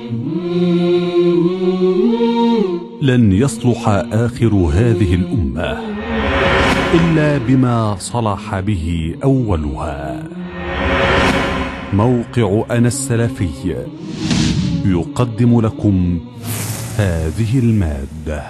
لن يصلح آخر هذه الأمة إلا بما صلح به أولها موقع أنا السلفي يقدم لكم هذه المادة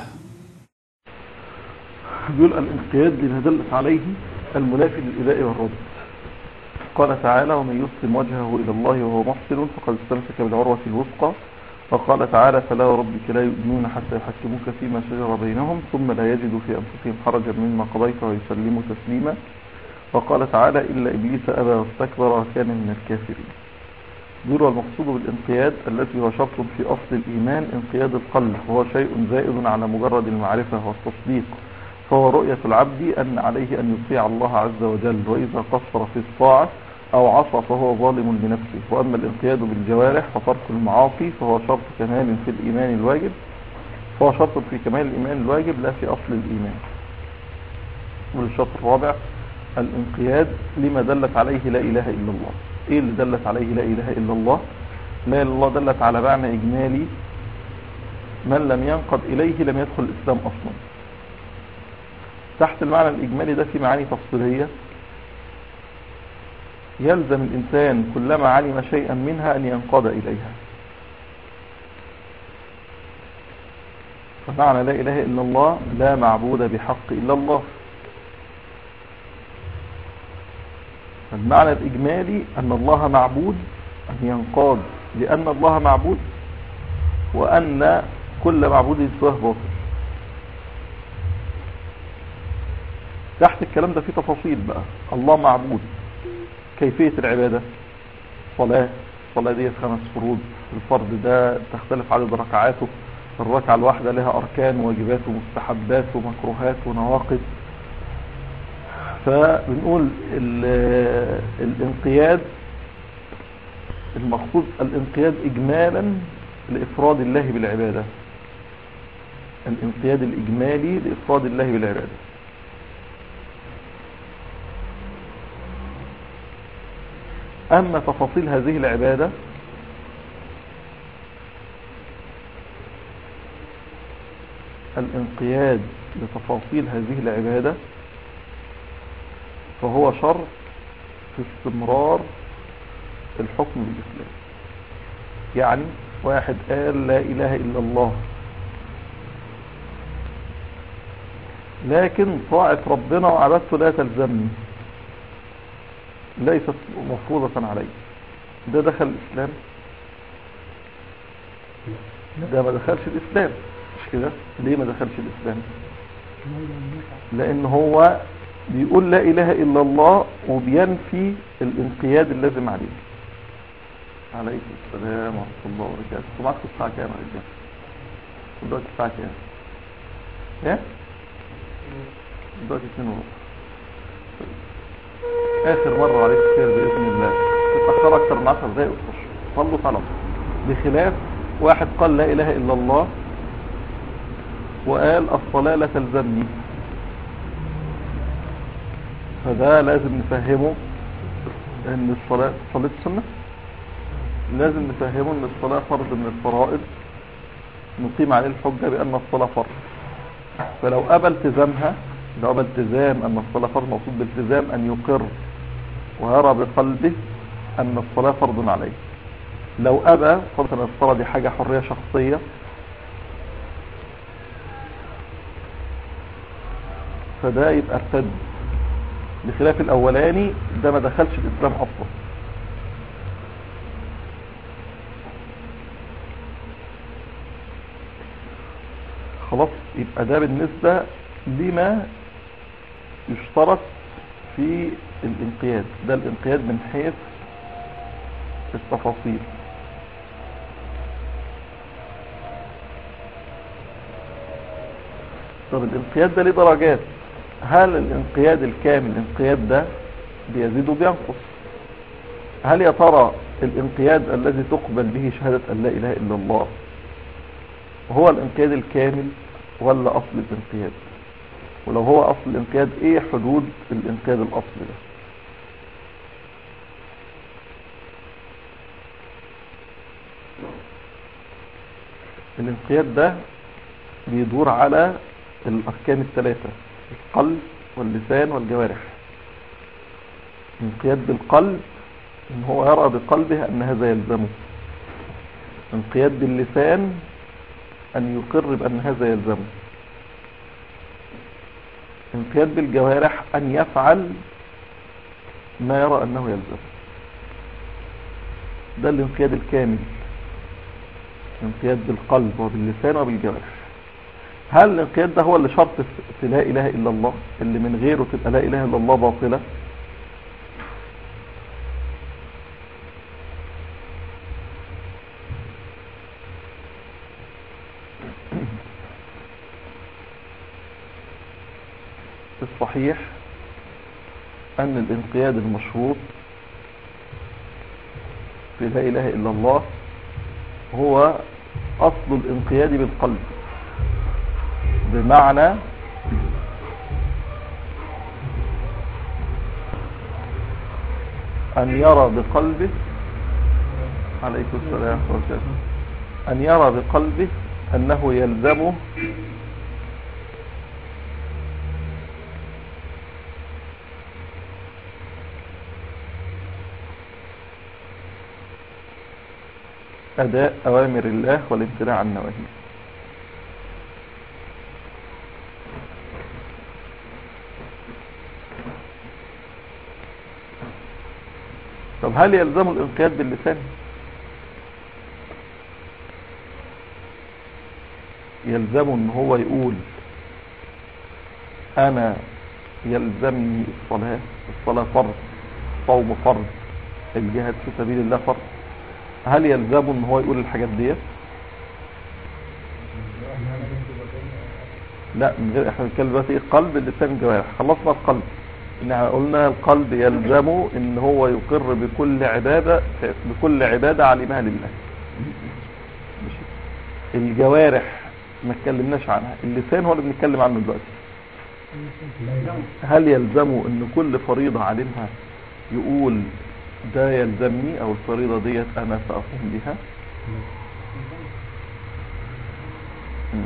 بيقول الانقياد لما دلت عليه المنافي للإباء والرد قال تعالى ومن يسلم وجهه إلى الله وهو محسن فقد استمسك بالعروة الوثقى وقال تعالى فلا وربك لا يؤمنون حتى يحكموك فيما شجر بينهم ثم لا يجدوا في أنفسهم حرجا مما قضيت ويسلموا تسليما وقال تعالى إلا إبليس أبى واستكبر وكان من الكافرين دور المقصود بالانقياد التي هو شرط في أصل الإيمان انقياد القلب وهو شيء زائد على مجرد المعرفة والتصديق فهو رؤية العبد أن عليه أن يطيع الله عز وجل وإذا قصر في الطاعة أو عصى فهو ظالم لنفسه وأما الانقياد بالجوارح فترك المعاصي فهو شرط كمال في الإيمان الواجب فهو شرط في كمال الإيمان الواجب لا في أصل الإيمان والشرط الرابع الانقياد لما دلت عليه لا إله إلا الله إيه اللي دلت عليه لا إله إلا الله لا إله إلا الله دلت على معنى إجمالي من لم ينقض إليه لم يدخل الإسلام أصلا تحت المعنى الإجمالي ده في معاني تفصيلية يلزم الإنسان كلما علم شيئا منها أن ينقاد إليها فمعنى لا إله إلا الله لا معبود بحق إلا الله المعنى الإجمالي أن الله معبود أن ينقاد لأن الله معبود وأن كل معبود سواه باطل تحت الكلام ده في تفاصيل بقى الله معبود كيفية العبادة صلاة الصلاة دي خمس فروض الفرض ده تختلف عدد ركعاته الركعة الواحدة لها أركان وواجبات ومستحبات ومكروهات ونواقض فبنقول الانقياد المقصود الانقياد إجمالا لإفراد الله بالعبادة الانقياد الإجمالي لإفراد الله بالعبادة أما تفاصيل هذه العبادة الانقياد لتفاصيل هذه العبادة فهو شرط في استمرار الحكم بالإسلام يعني واحد قال لا إله إلا الله لكن طاعة ربنا وعبادته لا تلزمني ليست مفروضة عليه ده دخل الإسلام ده ما دخلش الإسلام مش كده ليه ما دخلش الإسلام لأن هو بيقول لا إله إلا الله وبينفي الانقياد اللازم عليه عليكم السلام ورحمة الله وبركاته انتوا معاكم الساعة كام يا رجال؟ دلوقتي الساعة كام؟ ايه؟ دلوقتي 2 ونص اخر مرة عليك خير باذن الله تتأخر اكتر من 10 دقايق وتخش صلوا طلب بخلاف واحد قال لا اله الا الله وقال الصلاة لا تلزمني فده لازم نفهمه ان الصلاة صليت السنة لازم نفهمه ان الصلاة فرض من الفرائض نقيم عليه الحجة بان الصلاة فرض فلو ابى التزامها لو ابى التزام ان الصلاة فرض مقصود بالتزام ان يقر ويرى بقلبه ان الصلاة فرض عليه لو ابى فرض ان الصلاة دي حاجة حرية شخصية فده يبقى ارتد بخلاف الاولاني ده ما دخلش الاسلام اصلا خلاص يبقى ده بالنسبة لما يشترط في الانقياد ده الانقياد من حيث التفاصيل طب الانقياد ده ليه درجات هل الانقياد الكامل الانقياد ده بيزيد وبينقص هل يا ترى الانقياد الذي تقبل به شهادة أن لا إله إلا الله هو الانقياد الكامل ولا أصل الانقياد ولو هو أصل الانقياد إيه حدود الانقياد الأصل ده الانقياد ده بيدور على الأركان الثلاثة القلب واللسان والجوارح انقياد بالقلب ان هو يرى بقلبه ان هذا يلزمه انقياد باللسان ان يقر بان هذا يلزمه انقياد بالجوارح ان يفعل ما يرى انه يلزمه ده الانقياد الكامل انقياد بالقلب وباللسان وبالجوارح هل الانقياد ده هو اللي شرط في لا اله الا الله اللي من غيره تبقى لا اله الا الله باطله الصحيح أن الانقياد المشروط في لا إله إلا الله هو أصل الانقياد بالقلب بمعنى أن يرى بقلبه عليكم السلام وبركاته أن يرى بقلبه أنه يلزمه أداء أوامر الله والامتناع عن نواهيه طب هل يلزم الانقياد باللسان يلزم ان هو يقول انا يلزمني الصلاة الصلاة فرض صوم فرض الجهاد في سبيل الله فرض هل يلزم ان هو يقول الحاجات ديت لا من غير احنا بنتكلم دلوقتي ايه قلب اللسان الجوارح خلصنا القلب ان احنا قلنا القلب يلزمه ان هو يقر بكل عبادة بكل عبادة علمها لله ماشي. الجوارح ما اتكلمناش عنها اللسان هو اللي بنتكلم عنه دلوقتي هل يلزمه ان كل فريضة علمها يقول ده يلزمني او الفريضة ديت انا سأقوم بها مم.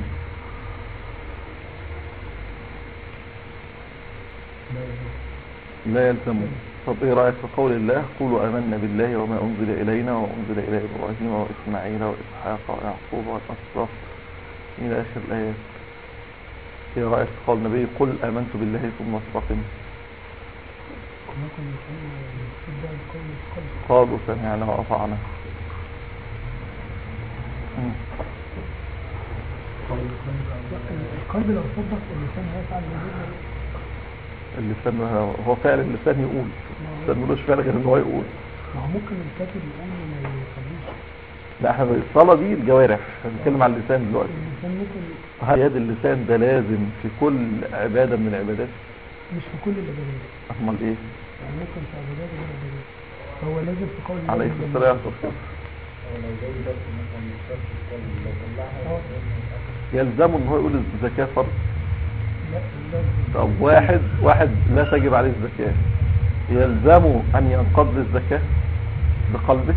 لا يلزمون طب ايه رأيك في قول الله قولوا آمنا بالله وما أنزل إلينا وأنزل إلى إبراهيم وإسماعيل وإسحاق ويعقوب والأسرى إلى آخر الآيات ايه رأيك في قول النبي قل آمنت بالله ثم استقم قالوا سمعنا وأطعنا مم. القلب لو صدق اللسان هيفعل بهذا اللسان هو فعل اللسان يقول اللسان ملوش فعل غير ان هو يقول ما هو ممكن الكاتب يقول ما يصليش لا احنا الصلاة دي الجوارح احنا بنتكلم عن اللسان دلوقتي اللسان ممكن هل يد اللسان ده لازم في كل عبادة من العبادات مش في كل العبادات امال ايه يعني ممكن في عبادات غير عبادات فهو لازم في قول الله عليه جل السلام وعلا. آه. يلزمه ان هو يقول الزكاة فرض لا لازم طب واحد واحد لا تجب عليه الزكاة يلزمه ان ينقض الزكاة بقلبه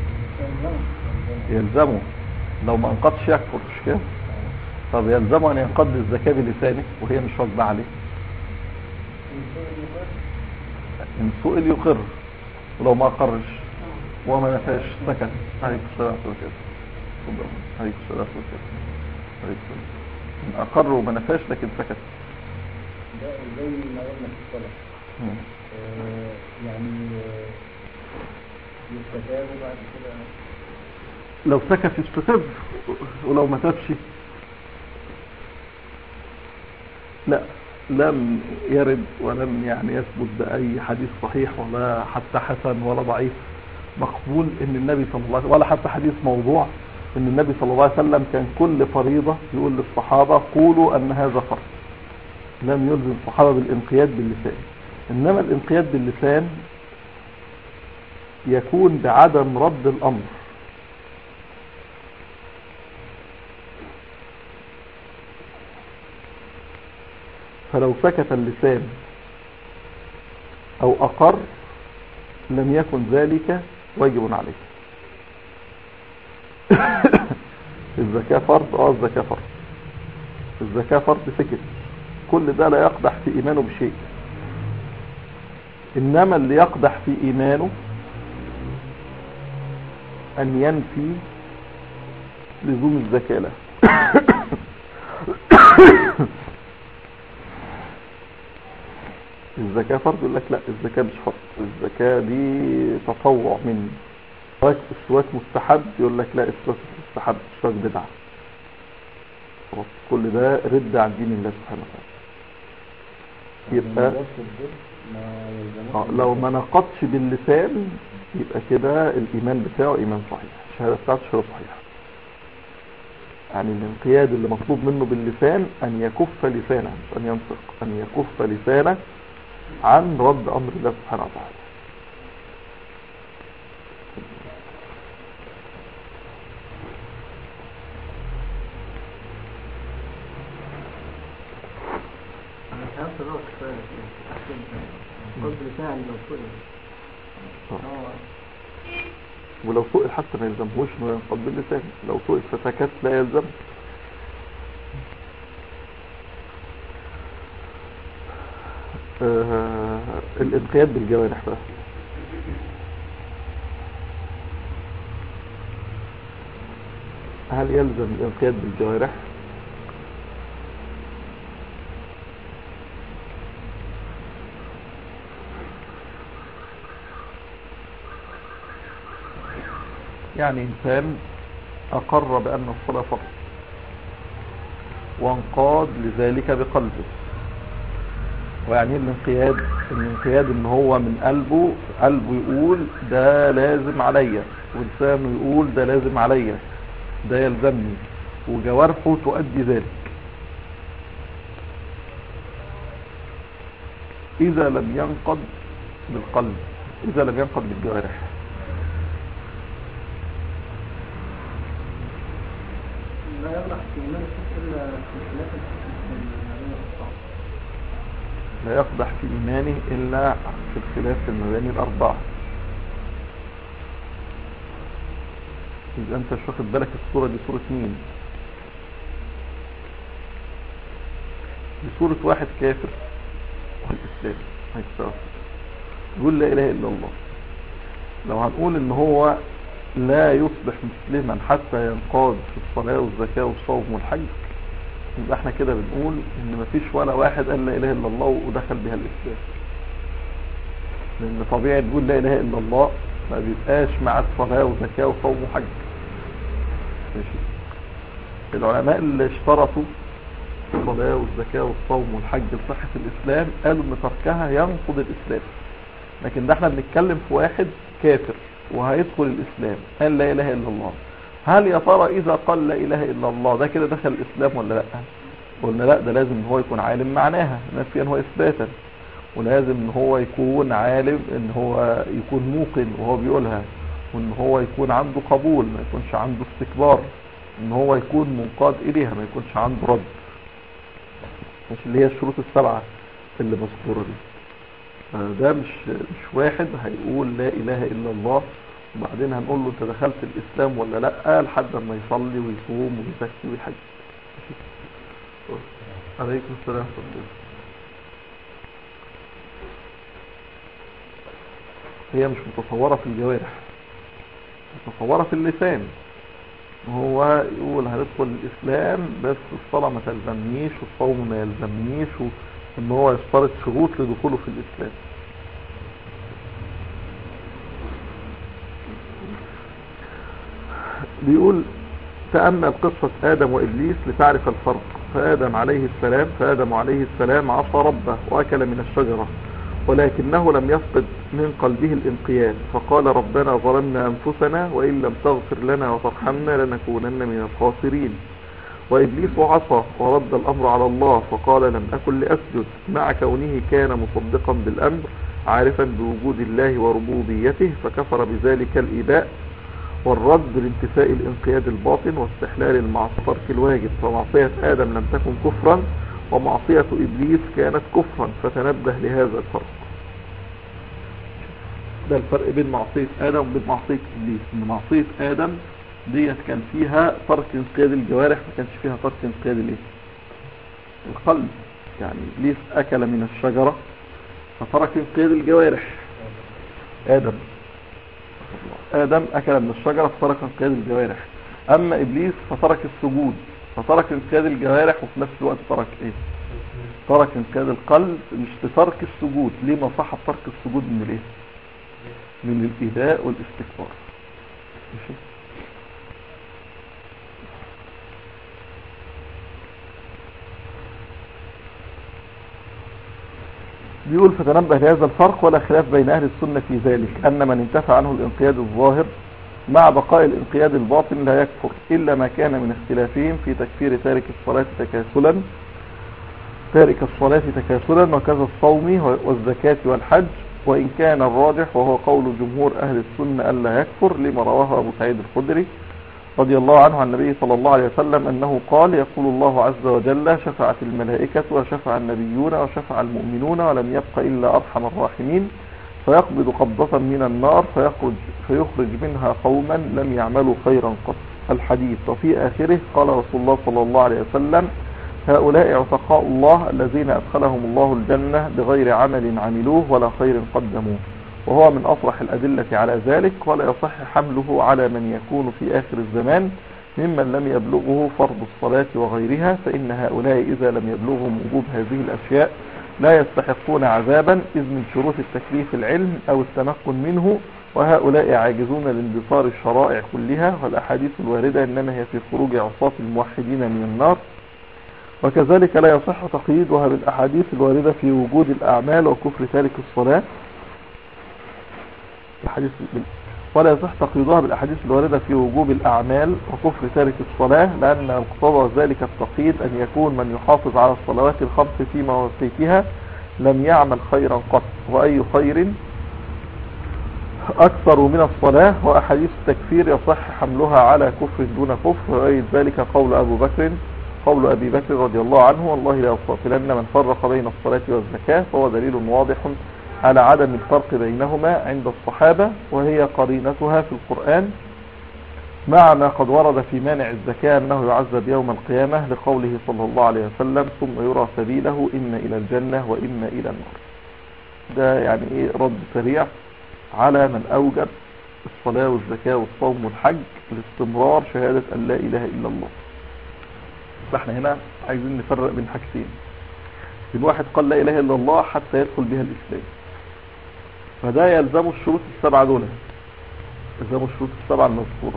يلزمه لو ما انقضش يكفر مش كده طب يلزمه ان ينقض الزكاة بلسانه وهي مش واجبة عليه ان سئل يقر ولو ما قرش وما نفاش سكت عليك الصلاة والسلام تفضل. عليك الصلاة والسلام عليك السلام ان اقر وما نفاش لكن سكت ده زي ما قلنا في الصلاة مم. آه، يعني آه، يستتاب وبعد كده لو سكت يستتب ولو ما تبش لا لم يرد ولم يعني يثبت بأي حديث صحيح ولا حتى حسن ولا ضعيف مقبول ان النبي صلى الله عليه وسلم ولا حتى حديث موضوع ان النبي صلى الله عليه وسلم كان كل فريضة يقول للصحابة قولوا ان هذا فرض لم يلزم الصحابة بالانقياد باللسان انما الانقياد باللسان يكون بعدم رد الامر فلو سكت اللسان او اقر لم يكن ذلك واجب عليه الزكاة فرض اه الزكاة فرض الزكاة فرض سكت كل ده لا يقدح في ايمانه بشيء انما اللي يقدح في ايمانه ان ينفي لزوم الزكاة له الزكاة فرض يقول لك لا الزكاة مش فرض الزكاة دي تطوع مني السواك السواك مستحب يقول لك لا السواك مش مستحب السواك بدعة خلاص كل ده رد عن دين الله سبحانه وتعالى يبقى نفس البر ما يلزموش آه، لو ما نقضش باللسان يبقى كده الايمان بتاعه ايمان صحيح الشهاده بتاعته شهاده صحيحه يعني الانقياد اللي مطلوب منه باللسان ان يكف لسانه مش ان ينطق ان يكف لسانه عن رد امر الله سبحانه وتعالى انا فهمت غلط شويه احسن قلت بتاعي لو سئل آه. اه ولو سئل حتى ما يلزمهوش انه ينقض باللسان لو سئل فسكت لا يلزم آه الانقياد بالجوارح بقى هل يلزم الانقياد بالجوارح يعني إنسان أقر بأن الصلاة فرض وانقاد لذلك بقلبه ويعني إيه الانقياد الانقياد ان هو من قلبه قلبه يقول ده لازم عليا ولسانه يقول ده لازم عليا ده يلزمني وجوارحه تؤدي ذلك إذا لم ينقض بالقلب إذا لم ينقض بالجوارح لا يمنع في ايمان الشخص الا في خلاف الحكم المدينه الصعب لا يقدح في إيمانه إلا في الخلاف في المباني الأربعة إذا أنت مش واخد بالك الصورة دي صورة مين دي صورة واحد كافر والإسلام هيكسر يقول لا إله إلا الله لو هنقول إن هو لا يصبح مسلما حتى ينقاد في الصلاة والزكاة والصوم والحج يبقى احنا كده بنقول ان مفيش ولا واحد قال لا اله الا الله ودخل بها الاسلام لان طبيعي تقول لا اله الا الله ما بيبقاش مع الصلاه وزكاه وصوم وحج ماشي العلماء اللي اشترطوا الصلاه والزكاه والصوم والحج لصحه الاسلام قالوا ان تركها ينقض الاسلام لكن ده احنا بنتكلم في واحد كافر وهيدخل الاسلام قال لا اله الا الله هل يا ترى اذا قال لا اله الا الله ده كده دخل الاسلام ولا لا قلنا لا ده لازم ان هو يكون عالم معناها نفيا واثباتا ولازم ان هو يكون عالم ان هو يكون موقن وهو بيقولها وان هو يكون عنده قبول ما يكونش عنده استكبار ان هو يكون منقاد اليها ما يكونش عنده رد مش اللي هي الشروط السبعة اللي مذكورة دي ده مش مش واحد هيقول لا اله الا الله وبعدين هنقول له انت دخلت الاسلام ولا لا لحد ما يصلي ويصوم ويزكي ويحج عليكم السلام ورحمة الله هي مش متصورة في الجوارح متصورة في اللسان هو يقول هندخل الإسلام بس الصلاة ما تلزمنيش والصوم ما يلزمنيش وإن هو يشترط شروط لدخوله في الإسلام بيقول تأمل قصة آدم وإبليس لتعرف الفرق فآدم عليه السلام فآدم عليه السلام عصى ربه وأكل من الشجرة ولكنه لم يفقد من قلبه الانقياد فقال ربنا ظلمنا أنفسنا وإن لم تغفر لنا وترحمنا لنكونن من الخاسرين وإبليس عصى ورد الأمر على الله فقال لم أكن لأسجد مع كونه كان مصدقا بالأمر عارفا بوجود الله وربوبيته فكفر بذلك الإباء والرد لانتفاء الانقياد الباطن واستحلال المعصية ترك الواجب فمعصية آدم لم تكن كفرا ومعصية إبليس كانت كفرا فتنبه لهذا الفرق ده الفرق بين معصية آدم وبين معصية إبليس إن معصية آدم ديت كان فيها ترك انقياد الجوارح ما كانش فيها ترك انقياد الايه القلب يعني ابليس اكل من الشجرة فترك انقياد الجوارح ادم ادم اكل من الشجرة فترك انقياد الجوارح اما ابليس فترك السجود فترك انقياد الجوارح وفي نفس الوقت ترك ايه ترك انقياد القلب مش بترك السجود ليه ما صح ترك السجود من الايه من الايذاء والاستكبار ماشي بيقول فتنبه لهذا الفرق ولا خلاف بين أهل السنة في ذلك أن من انتفى عنه الانقياد الظاهر مع بقاء الانقياد الباطن لا يكفر إلا ما كان من اختلافهم في تكفير تارك الصلاة تكاسلا تارك الصلاة تكاسلا وكذا الصوم والزكاة والحج وإن كان الراجح وهو قول جمهور أهل السنة ألا يكفر لما رواه أبو سعيد الخدري رضي الله عنه عن النبي صلى الله عليه وسلم أنه قال يقول الله عز وجل شفعت الملائكة وشفع النبيون وشفع المؤمنون ولم يبق إلا أرحم الراحمين فيقبض قبضة من النار فيخرج, فيخرج منها قوما لم يعملوا خيرا قط الحديث وفي آخره قال رسول الله صلى الله عليه وسلم هؤلاء عتقاء الله الذين أدخلهم الله الجنة بغير عمل عملوه ولا خير قدموه وهو من أصرح الأدلة على ذلك ولا يصح حمله على من يكون في آخر الزمان ممن لم يبلغه فرض الصلاة وغيرها فإن هؤلاء إذا لم يبلغهم وجوب هذه الأشياء لا يستحقون عذابا إذ من شروط التكليف العلم أو التمكن منه وهؤلاء عاجزون لانبصار الشرائع كلها والأحاديث الواردة إنما هي في خروج عصاة الموحدين من النار وكذلك لا يصح تقييدها بالأحاديث الواردة في وجود الأعمال وكفر تارك الصلاة الحديث ولا يصح تقييدها بالأحاديث الواردة في وجوب الأعمال وكفر تارك الصلاة لأن مقتضى ذلك التقييد أن يكون من يحافظ على الصلوات الخمس في مواقيتها لم يعمل خيرا قط وأي خير أكثر من الصلاة وأحاديث التكفير يصح حملها على كفر دون كفر وأيد ذلك قول أبو بكر قول أبي بكر رضي الله عنه والله لا يستغفرن من فرق بين الصلاة والزكاة فهو دليل واضح على عدم الفرق بينهما عند الصحابة وهي قرينتها في القرآن مع ما قد ورد في مانع الزكاة أنه يعذب يوم القيامة لقوله صلى الله عليه وسلم ثم يرى سبيله إما إلى الجنة وإما إلى النار ده يعني إيه رد سريع على من أوجب الصلاة والزكاة والصوم والحج لاستمرار شهادة أن لا إله إلا الله فاحنا هنا عايزين نفرق بين حاجتين بين واحد قال لا إله إلا الله حتى يدخل بها الإسلام فده يلزم الشروط السبعة دول يلزم الشروط السبعة المذكورة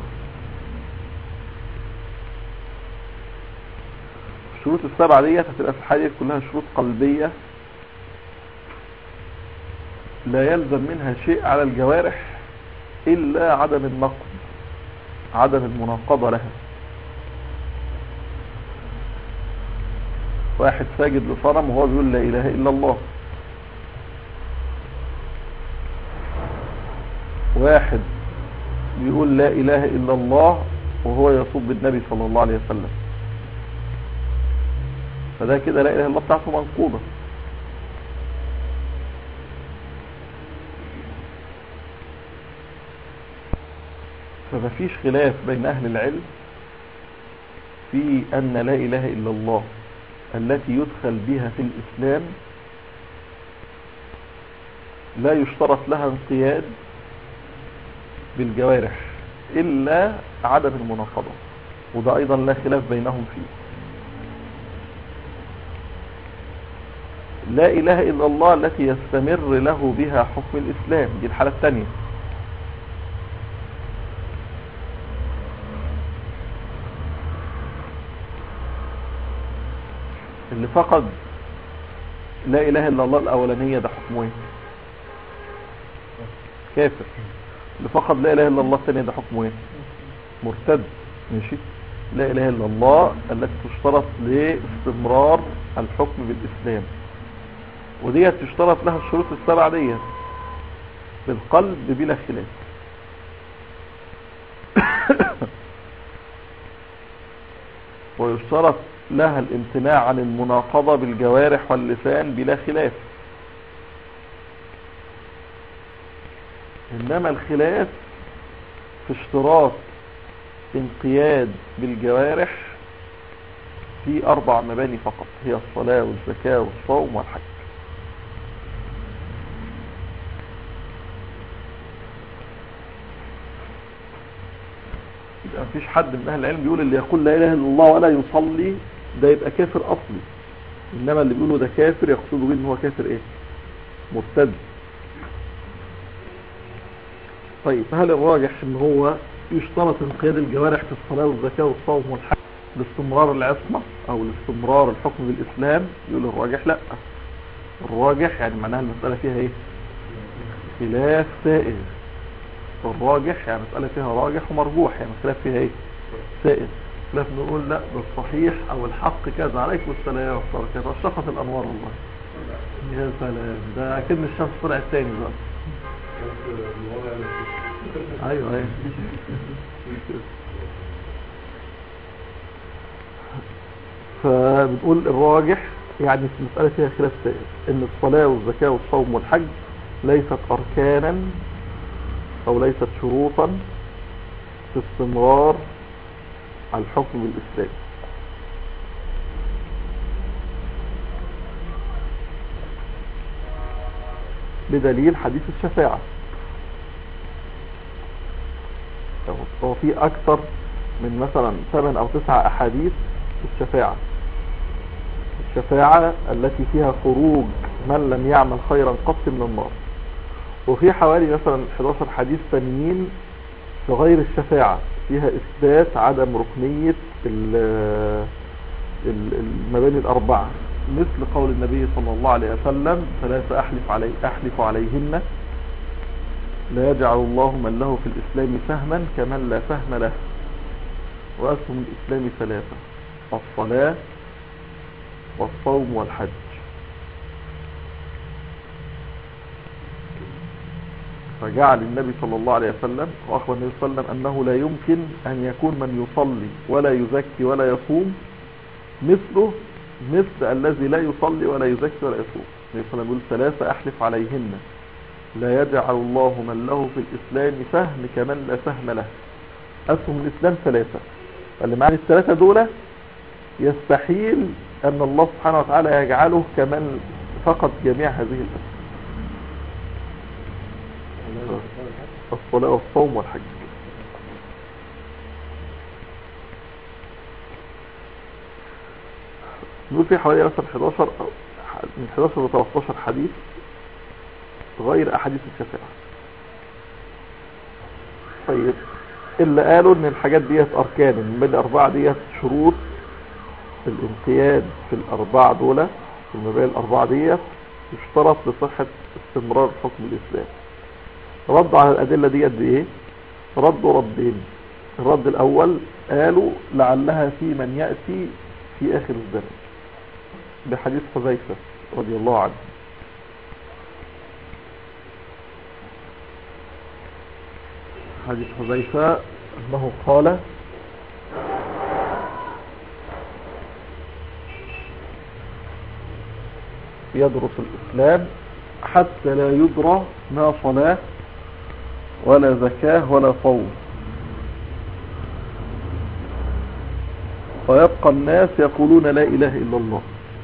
الشروط السبعة ديت هتبقى في الحديث كلها شروط قلبية لا يلزم منها شيء على الجوارح إلا عدم النقض عدم المناقضة لها واحد ساجد لصنم وهو بيقول لا إله إلا الله واحد بيقول لا إله إلا الله وهو يصب النبي صلى الله عليه وسلم فده كده لا إله إلا الله بتاعته منقوضة فمفيش خلاف بين أهل العلم في أن لا إله إلا الله التي يدخل بها في الإسلام لا يشترط لها انقياد بالجوارح إلا عدم المناقضة وده أيضا لا خلاف بينهم فيه لا إله إلا الله التي يستمر له بها حكم الإسلام دي الحالة الثانية اللي فقد لا إله إلا الله الأولانية ده حكمه ايه كافر اللي فقد لا إله إلا الله الثانية ده حكمه ايه مرتد ماشي لا إله إلا الله التي تشترط لاستمرار الحكم بالإسلام ودي تشترط لها الشروط السبع دي بالقلب بلا خلاف ويشترط لها الامتناع عن المناقضة بالجوارح واللسان بلا خلاف إنما الخلاف في اشتراط انقياد بالجوارح في أربع مباني فقط هي الصلاة والزكاة والصوم والحج يبقى مفيش حد من أهل العلم بيقول اللي يقول لا إله إلا الله ولا يصلي ده يبقى كافر أصلي إنما اللي بيقولوا ده كافر يقصدوا بيه إن هو كافر إيه مرتد طيب هل الراجح إن هو يشترط انقياد الجوارح في الصلاة والزكاة والصوم والحج لاستمرار العصمة أو لاستمرار الحكم بالإسلام يقول الراجح لا الراجح يعني معناها المسألة فيها إيه خلاف سائغ الراجح يعني مسألة فيها راجح ومرجوح يعني الخلاف فيها ايه سائد خلاف نقول لا ده الصحيح او الحق كذا عليكم السلام ورحمة الله اشرقت الانوار والله يا سلام ده اكيد الشمس طلعت تاني بقى ايوه ايوه فبنقول الراجح يعني في المسألة فيها خلاف سائد ان الصلاة والزكاة والصوم والحج ليست اركانا او ليست شروطا في استمرار الحكم بالاسلام بدليل حديث الشفاعة هو في اكثر من مثلا ثمان او تسع احاديث في الشفاعة الشفاعة التي فيها خروج من لم يعمل خيرا قط من النار وفي حوالي مثلا 11 حديث ثانيين في غير الشفاعة فيها إثبات عدم ركنية ال- ال- المباني الأربعة مثل قول النبي صلى الله عليه وسلم ثلاثة أحلف, علي أحلف عليهن لا يجعل الله من له في الإسلام سهما كمن لا سهم له وأسهم الإسلام ثلاثة الصلاة والصوم والحج فجعل النبي صلى الله عليه وسلم وأخبر النبي صلى الله عليه وسلم أنه لا يمكن أن يكون من يصلي ولا يزكي ولا يصوم مثله مثل الذي لا يصلي ولا يزكي ولا يصوم النبي صلى الله عليه وسلم يقول ثلاثة أحلف عليهن لا يجعل الله من له في الإسلام سهم كمن لا سهم له أسهم الإسلام ثلاثة اللي معنى الثلاثة دول يستحيل أن الله سبحانه وتعالى يجعله كمن فقط جميع هذه الأسهم الصلاة والصوم والحج نقول في حوالي مثلا 11 أو من 11 ل 13 حديث غير أحاديث الشفاعة طيب اللي قالوا ان الحاجات ديت اركان من الاربعة ديت شروط الانقياد في الاربعة دول في المبادئ الاربعة ديت يشترط لصحة استمرار حكم الاسلام ردوا على الأدلة ديت بإيه ردوا ردين الرد الأول قالوا لعلها في من يأتي في آخر الزمن بحديث حذيفة رضي الله عنه حديث حذيفة أنه قال يدرس الإسلام حتى لا يدرى ما صلاة ولا زكاة ولا صوم ويبقى الناس يقولون لا إله إلا الله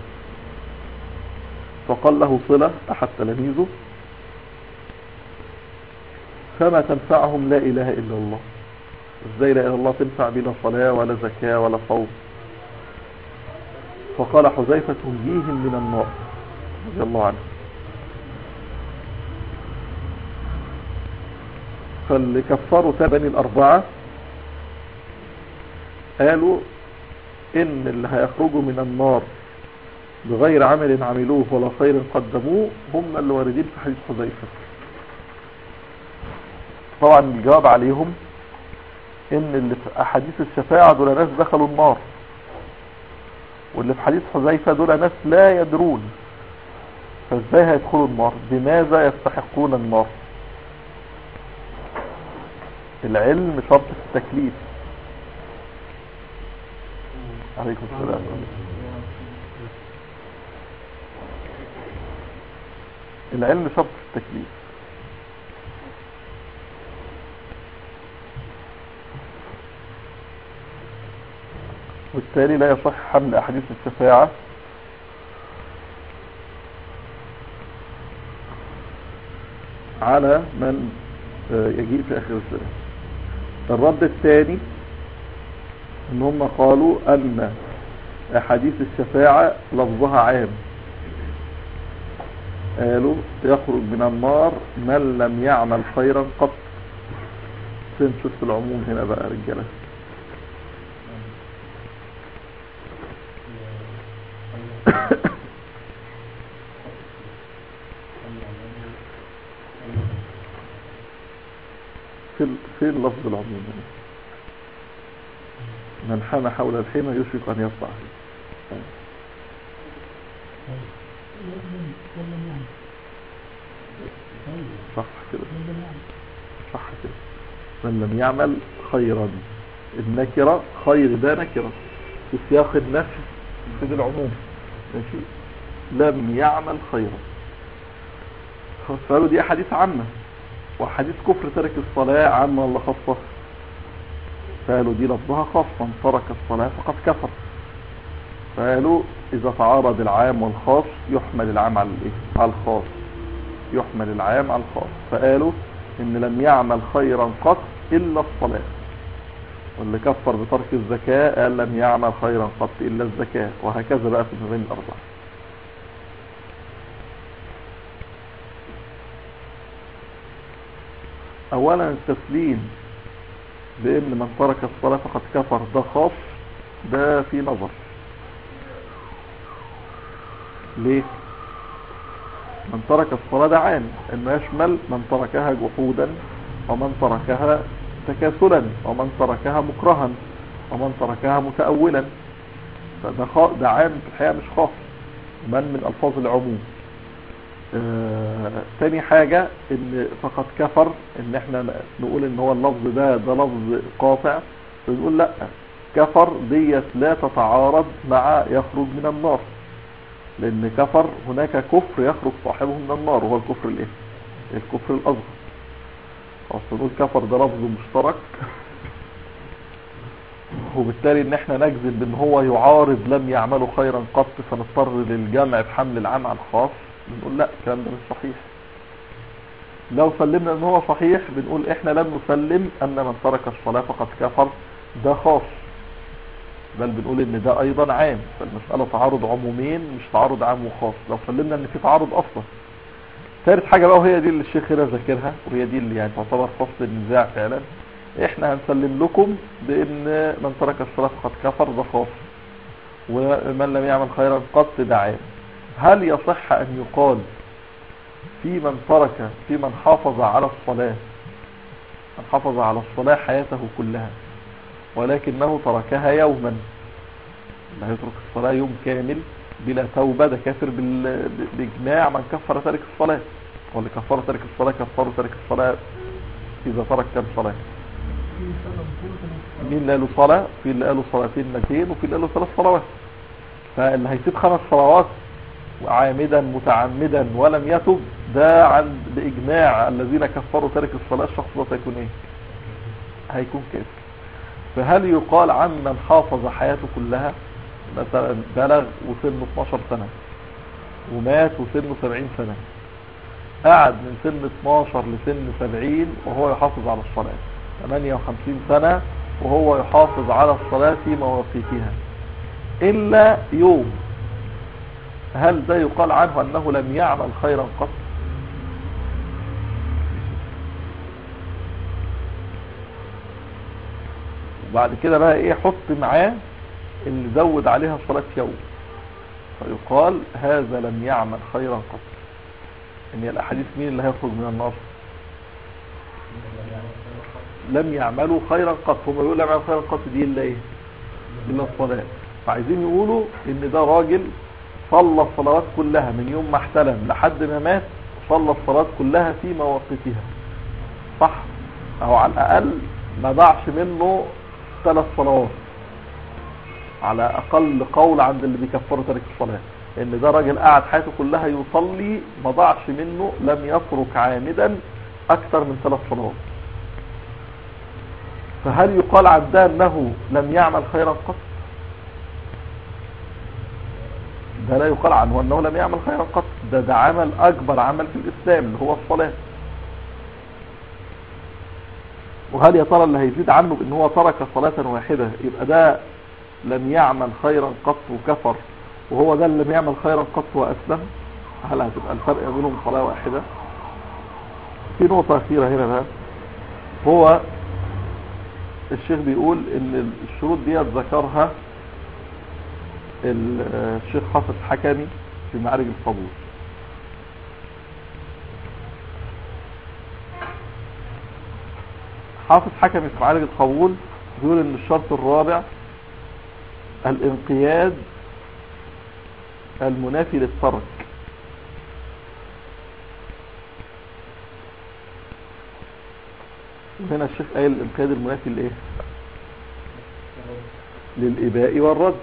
فقال له صلة أحد تلاميذه فما تنفعهم لا إله إلا الله ازاي لا إله إلا الله تنفع بلا صلاة ولا زكاة ولا صوم فقال حذيفة تنجيهم من النار رضي الله عنه فاللي كفروا بني الأربعة قالوا إن اللي هيخرجوا من النار بغير عمل عملوه ولا خير قدموه هم اللي واردين في حديث حذيفة طبعا الجواب عليهم ان اللي في احاديث الشفاعة دول ناس دخلوا النار واللي في حديث حذيفة دول ناس لا يدرون فازاي هيدخلوا النار بماذا يستحقون النار العلم شرط في التكليف عليكم السلام العلم شرط في التكليف وبالتالي لا يصح حمل أحاديث الشفاعة على من آه، يجيء في آخر الزمان الرد الثاني ان هم قالوا ان احاديث الشفاعة لفظها عام قالوا يخرج من النار من لم يعمل خيرا قط فين شفت العموم هنا بقى يا رجاله فين فين لفظ العموم هنا من حام حول الحمى يشفق ان يصدع ولم يعني طيب صح كده ولم يعني صح كده من لم يعمل خيرا النكرة خير ده نكرة في سياق النفي في العموم ماشي لم يعمل خيرا فقالوا دي أحاديث عامة وحديث كفر ترك الصلاة عامة ولا خاصة فقالوا دي لفظها خاصة من ترك الصلاة فقد كفر فقالوا إذا تعارض العام والخاص يحمل العام على الإيه؟ على الخاص يحمل العام على الخاص فقالوا إن لم يعمل خيرا قط إلا الصلاة واللي كفر بترك الزكاة قال لم يعمل خيرا قط إلا الزكاة وهكذا بقى في المبين الأربعة أولا التسليم بأن من ترك الصلاة فقد كفر ده خاص ده في نظر ليه من ترك الصلاة ده عام انه يشمل من تركها جحودا ومن تركها تكاسلا ومن تركها مكرها ومن تركها متأولا فده خا- ده عام في الحقيقة مش خاص من من ألفاظ العموم آه، تاني حاجة ان فقد كفر ان احنا نقول ان هو اللفظ ده ده لفظ قاطع بنقول لا كفر ديت لا تتعارض مع يخرج من النار لان كفر هناك كفر يخرج صاحبه من النار وهو الكفر الايه الكفر الاصغر اصل نقول كفر ده لفظ مشترك وبالتالي ان احنا نجزم بان هو يعارض لم يعملوا خيرا قط فنضطر للجمع بحمل العام على الخاص بنقول لا الكلام ده مش صحيح لو سلمنا ان هو صحيح بنقول احنا لم نسلم ان من ترك الصلاة فقد كفر ده خاص بل بنقول ان ده ايضا عام فالمسألة تعارض عمومين مش تعارض عام وخاص لو سلمنا ان في تعارض اصلا ثالث حاجة بقى وهي دي اللي الشيخ هنا ذاكرها وهي دي اللي يعني تعتبر فصل النزاع فعلا احنا هنسلم لكم بان من ترك الصلاة فقد كفر ده خاص ومن لم يعمل خيرا قط ده عام هل يصح ان يقال في من ترك في من حافظ على الصلاة من حافظ على الصلاة حياته كلها ولكنه تركها يوما لا يترك الصلاة يوم كامل بلا توبة ده كافر بال- بإجماع من كفر تارك الصلاة واللي كفر تارك الصلاة كفر تارك الصلاة إذا ترك كم صلاة في سنة بطولة مين اللي قالوا صلاة في اللي قالوا صلاتين متين وفي اللي قالوا ثلاث صلوات فاللي هيسيب خمس صلوات عامدا متعمدا ولم يتب ده عند بإجماع الذين كفروا تارك الصلاة الشخص ده هيكون ايه هيكون كافر فهل يقال عن من حافظ حياته كلها مثلا بلغ وسنه 12 سنة ومات وسنه 70 سنة قعد من سن 12 لسن 70 وهو يحافظ على الصلاة 58 سنة وهو يحافظ على الصلاة في مواقيتها إلا يوم هل ده يقال عنه أنه لم يعمل خيرا قط وبعد كده بقى ايه حط معاه اللي زود عليها صلاة يوم فيقال هذا لم يعمل خيرا قط ان هي الاحاديث مين اللي هيخرج من النار لم يعملوا خيرا قط هم يقولوا لم يعملوا خيرا قط دي الا ايه الا الصلاة فعايزين يقولوا ان ده راجل صلى الصلوات كلها من يوم ما احتلم لحد ما مات صلى الصلوات كلها في مواقيتها صح او على الاقل ما ضاعش منه ثلاث صلوات على اقل قول عند اللي بيكفروا تارك الصلاة ان ده راجل قعد حياته كلها يصلي ما ضاعش منه لم يترك عامدا اكثر من ثلاث صلوات فهل يقال عن ده انه لم يعمل خيرا قط ده لا يقال عنه انه لم يعمل خيرا قط ده ده عمل اكبر عمل في الاسلام اللي هو الصلاه وهل يا ترى اللي هيزيد عنه بان هو ترك صلاه واحده يبقى ده لم يعمل خيرا قط وكفر وهو ده اللي لم يعمل خيرا قط واسلم هل هتبقى الفرق بينهم صلاه واحده في نقطه اخيره هنا بقى هو الشيخ بيقول ان الشروط دي ذكرها الشيخ حافظ حكمي في معارج القبول حافظ حكمي في معارج القبول بيقول ان الشرط الرابع الانقياد المنافي للترك وهنا الشيخ قايل الانقياد المنافي لايه للإباء والرد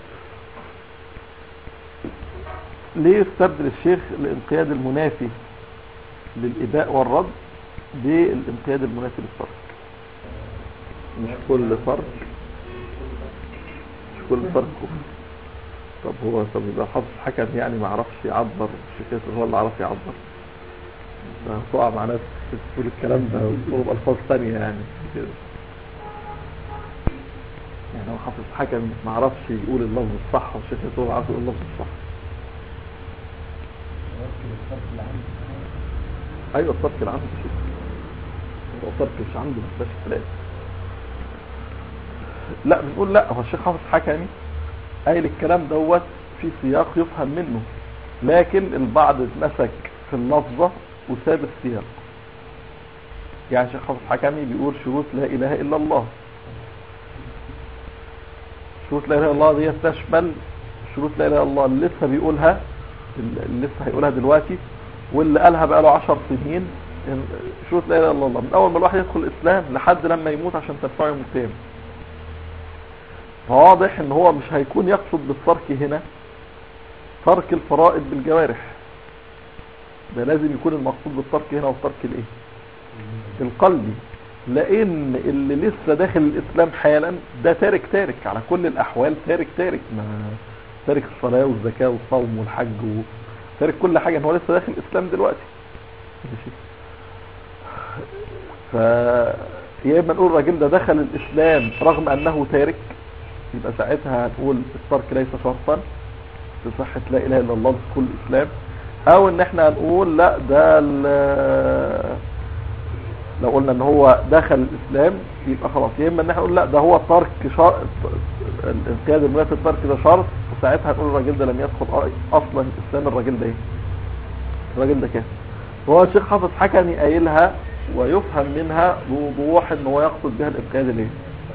ليه يستبدل الشيخ الانقياد المنافي للإباء والرد بالانقياد المنافي للترك مش كل ترك مش كل ترك كفر. طب هو طب يبقى حافظ حكم يعني ما عرفش يعبر الشيخ هو اللي عرف يعبر هتقع مع ناس تقول الكلام ده وتقول بألفاظ ثانية يعني كده يعني هو حافظ حكم ما عرفش يقول اللفظ الصح والشيخ هو عارف يقول اللفظ الصح ايوه الترك اللي عنده شيء هو الترك مش عنده ما فيهاش كلام لا بنقول لا هو الشيخ حافظ حكمي قايل الكلام دوت في سياق يفهم منه لكن البعض اتمسك في اللفظه وساب السياق يعني الشيخ حافظ حكمي بيقول شروط لا اله الا الله شروط لا اله الا الله دي تشمل شروط لا اله الا الله اللي لسه بيقولها اللي لسه هيقولها دلوقتي واللي قالها بقى له 10 سنين شروط لا اله الا الله من اول ما الواحد يدخل الاسلام لحد لما يموت عشان تنفعه يوم القيامه فواضح ان هو مش هيكون يقصد بالترك هنا ترك الفرائض بالجوارح ده لازم يكون المقصود بالترك هنا والترك الايه القلبي لان اللي لسه داخل الاسلام حالا ده تارك تارك على كل الاحوال تارك تارك ما تارك الصلاة والزكاة والصوم والحج و... تارك كل حاجة ان هو لسه داخل الاسلام دلوقتي ماشي ف يا اما نقول الراجل ده دخل الاسلام رغم انه تارك يبقى ساعتها هنقول الترك ليس شرطا في صحة لا اله الا الله لدخول الاسلام او ان احنا هنقول لا ده لو قلنا ان هو دخل الاسلام يبقى خلاص يا اما ان احنا نقول لا ده هو ترك شرط الانقياد المنافي الترك ده شرط وساعتها هنقول الراجل ده لم يدخل اصلا الاسلام الراجل ده ايه الراجل ده كافر هو الشيخ حافظ حكمي قايلها ويفهم منها بوضوح ان هو يقصد بها الانقياد الايه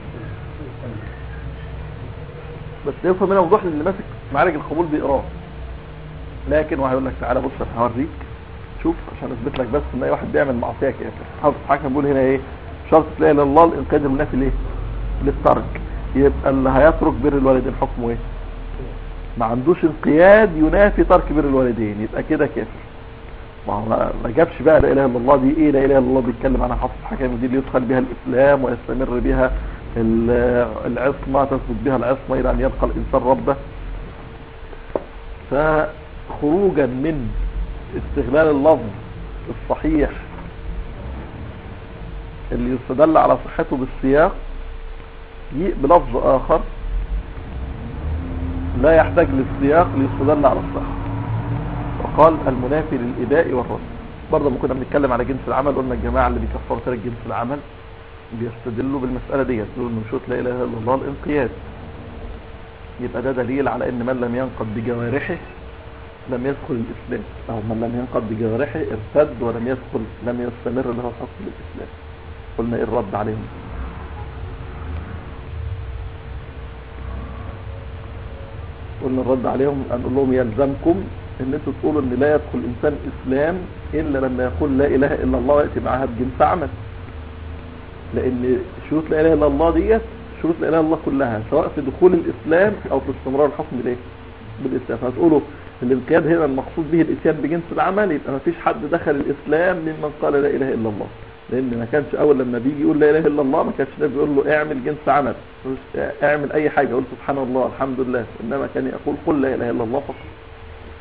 بس يفهم منها وضوح اللي ماسك معالج القبول بيقراه لكن هو هيقول لك تعالى بص انا هوريك شوف عشان اثبت لك بس ان اي واحد بيعمل معصيه كافر حافظ حكم بيقول هنا ايه شرط لا اله الا الله الانقياد المنافي ليه للترك يبقى اللي هيترك بر الوالدين حكمه ايه ما عندوش انقياد ينافي ترك بر الوالدين يبقى كده كافر ما هو ما جابش بقى لا اله الا الله دي ايه لا اله الا الله بيتكلم عنها حافظ حكم دي اللي يدخل بها الاسلام ويستمر بها العصمه تثبت بها العصمه الى ان يلقى الانسان ربه فخروجا من استغلال اللفظ الصحيح اللي يستدل على صحته بالسياق يجيء بلفظ اخر لا يحتاج للسياق ليستدل على الصحة وقال المنافي للإباء والرد برضه ما كنا بنتكلم على جنس العمل قلنا الجماعة اللي بيكفروا ترك جنس العمل بيستدلوا بالمسألة دي يقولوا ان شوط لا اله الا الله الانقياد يبقى ده دليل على ان من لم ينقض بجوارحه لم يدخل الاسلام او من لم ينقض بجوارحه ارتد ولم يدخل لم يستمر له حكم الاسلام قلنا ايه الرد عليهم قلنا الرد عليهم ان نقول لهم يلزمكم ان انتوا تقولوا ان لا يدخل الانسان اسلام الا لما يقول لا اله الا الله وياتي معها بجنس عمل لان شروط لا اله الا الله ديت شروط لا اله الا الله كلها سواء في دخول الاسلام او في استمرار الحكم بالايه بالاسلام فتقولوا الانقياد هنا المقصود به الاتيان بجنس العمل يبقى ما فيش حد دخل الاسلام ممن قال لا اله الا الله لان ما كانش اول لما بيجي يقول لا اله الا الله ما كانش النبي بيقول له اعمل جنس عمل اعمل اي حاجه قول سبحان الله الحمد لله انما كان يقول قل لا اله الا الله فقط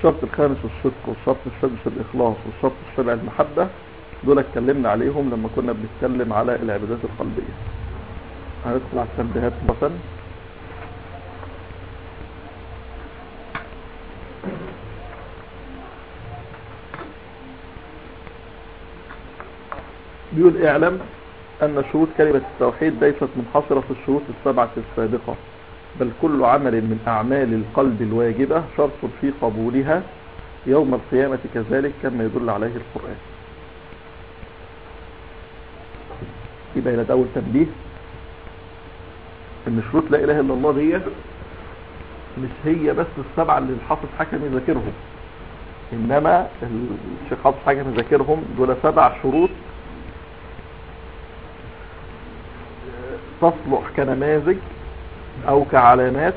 الشرط الخامس الصدق والشرط السادس الإخلاص والشرط السابع المحبة دول اتكلمنا عليهم لما كنا بنتكلم على العبادات القلبية هندخل على التنبيهات مثلا بيقول اعلم أن شروط كلمة التوحيد ليست منحصرة في الشروط السبعة السابقة بل كل عمل من أعمال القلب الواجبة شرط في قبولها يوم القيامة كذلك كما يدل عليه القرآن يبقى هنا ده أول تنبيه إن شروط لا إله إلا الله دي مش هي بس السبعة اللي الحافظ حكم يذاكرهم إنما الشيخ حافظ حكم يذاكرهم دول سبع شروط تصلح كنماذج او كعلامات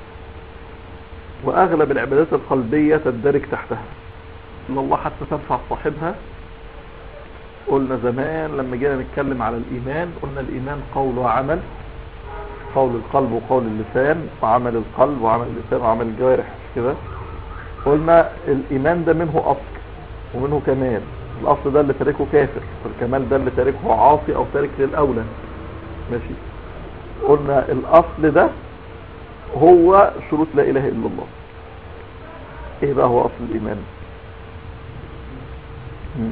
واغلب العبادات القلبية تندرج تحتها ان الله حتى تنفع صاحبها قلنا زمان لما جينا نتكلم على الايمان قلنا الايمان قول وعمل قول القلب وقول اللسان وعمل القلب وعمل اللسان وعمل الجوارح كده قلنا الايمان ده منه اصل ومنه كمال الاصل ده اللي تاركه كافر والكمال ده اللي تاركه عاصي او تارك للاولى ماشي قلنا الاصل ده هو شروط لا اله الا الله ايه بقى هو اصل الايمان مم.